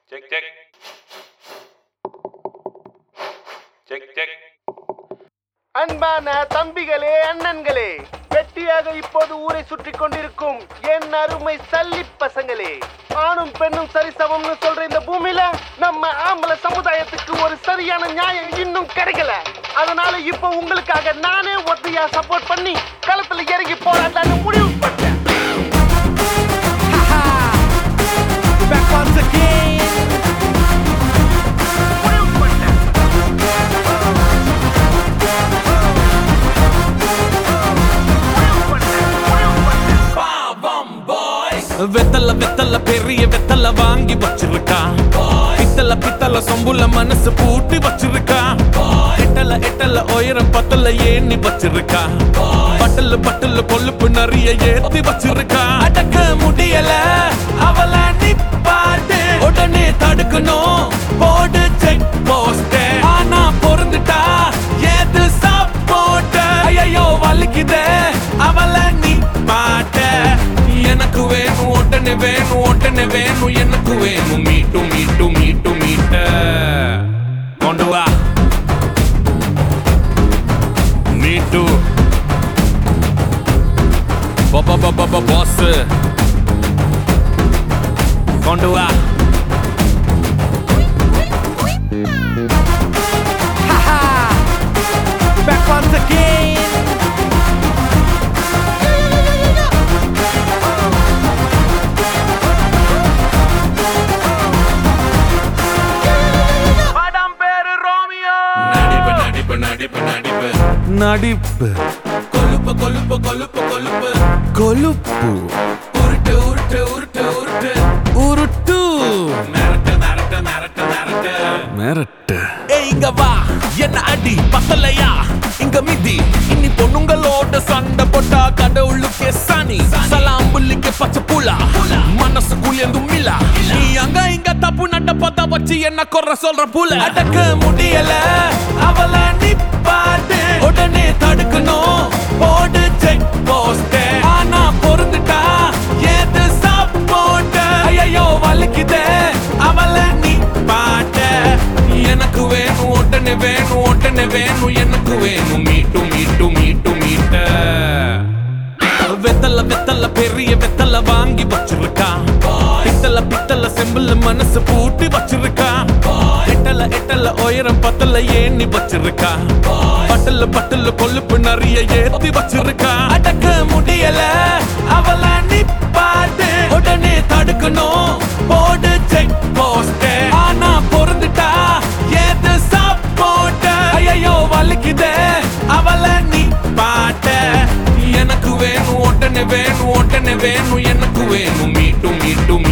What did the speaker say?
Check check check check அன்பான தம்பிகளே அண்ணன்களே வெட்டியாக இப்போது ஊரை சுற்றி கொண்டிருக்கும் என் அருமை சல்லி பசங்களே ஆணும் பெண்ணும் சரிசமம்னு சொல்ற இந்த பூமியில நம்ம ஆம்பளை சமுதாயத்துக்கு ஒரு சரியான நியாயம் இன்னும் கிடைக்கல அதனால இப்போ உங்களுக்காக நானே ஒத்தையா சப்போர்ட் பண்ணி களத்துல இறங்கி போராடலான்னு முடிவு பண்ணேன் Back once again. முடிவு பண்ணேன் முடிவு பண்ணேன் முடிவு பண்ணேன் வெத்தல வெத்தல பெரிய வெத்தல வாங்கி வச்சிருக்கா பித்தல பித்தல சொம்புல மனசு பூட்டி வச்சிருக்கா எட்டல எட்டல உயரம் பத்தல ஏணி வச்சிருக்கா பட்டல பட்டல கொழுப்பு நிறைய ஏத்தி வச்சிருக்கா அடக்க முடியல அவள நிப்பாட்டு உடனே தடுக்கணும் போடு செக் போஸ்ட் ஆனா பொருந்துட்டா ஏது சப்போர்ட் ஐயோ வலிக்குதே அவள நீ பாட்ட எனக்கு வேணும் உடனே வேணும் உடனே வேணும் எனக்கு வேணும் மீட்டு மீட்டு மீட்டு மீட்ட கொண்டு வா மீட்டு பாஸ் கொண்டு வா Back once again. படம் பேரு ரோமியோ நடிப்பு நடிப்பு நடிப்பு நடிப்பு நடிப்பு கொழுப்பு கொழுப்பு கொழுப்பு கொழுப்பு கொழுப்பு உருட்டு உருட்டு உருட்டு உருட்டு உருட்டு மிரட்டு மிரட்டு மிரட்டு மிரட்டு மிரட்டு ஏய் இங்க வா என்ன அடி பத்தலையா இங்க மிதி இன்னி பொண்ணுங்களோட சண்டை போட்டா கடவுளுக்கே சனி சலாம் புள்ளிக்கு பச்சை புலா மனசு குளியந்து மிலா நீ அங்க இங்க தப்பு நட்ட பார்த்தா வச்சு என்ன குறை சொல்ற புல அடக்க முடியல அவள நிப்பாட்டு உடனே தடுக்கணும் போடு செக் போஸ்ட் ஆனா பொருந்துட்டா ஏது சப்போர்ட் ஐயோ வலிக்குதே அவள நீ பாட்ட எனக்கு வேணும் உடனே வேணும் உடனே வேணும் எனக்கு வேணும் மீட்டு மீட்டு மீட்டு மீட்ட வெத்தல வெத்தல பெரிய வெத்தல வாங்கி வச்சிருக்கா பித்தல பித்தல செம்பிள் மனசு பூட்டி வச்சிருக்கா எட்டல எட்டல உயரம் பத்தல ஏணி வச்சிருக்கா பட்டல பட்டல கொழுப்பு நிறைய ஏத்தி வச்சிருக்கா அடக்க முடியல அவள நிப்பாட்டு உடனே தடுக்கணும் போடு செக் போஸ்ட் ஆனா பொருந்துட்டா ஏது சப்போர்ட் ஐயோ வலிக்குதே அவள நீ பாட்ட எனக்கு வேணும் உடனே வேணும் உடனே வேணும் எனக்கு வேணும் மீட்டு மீட்டு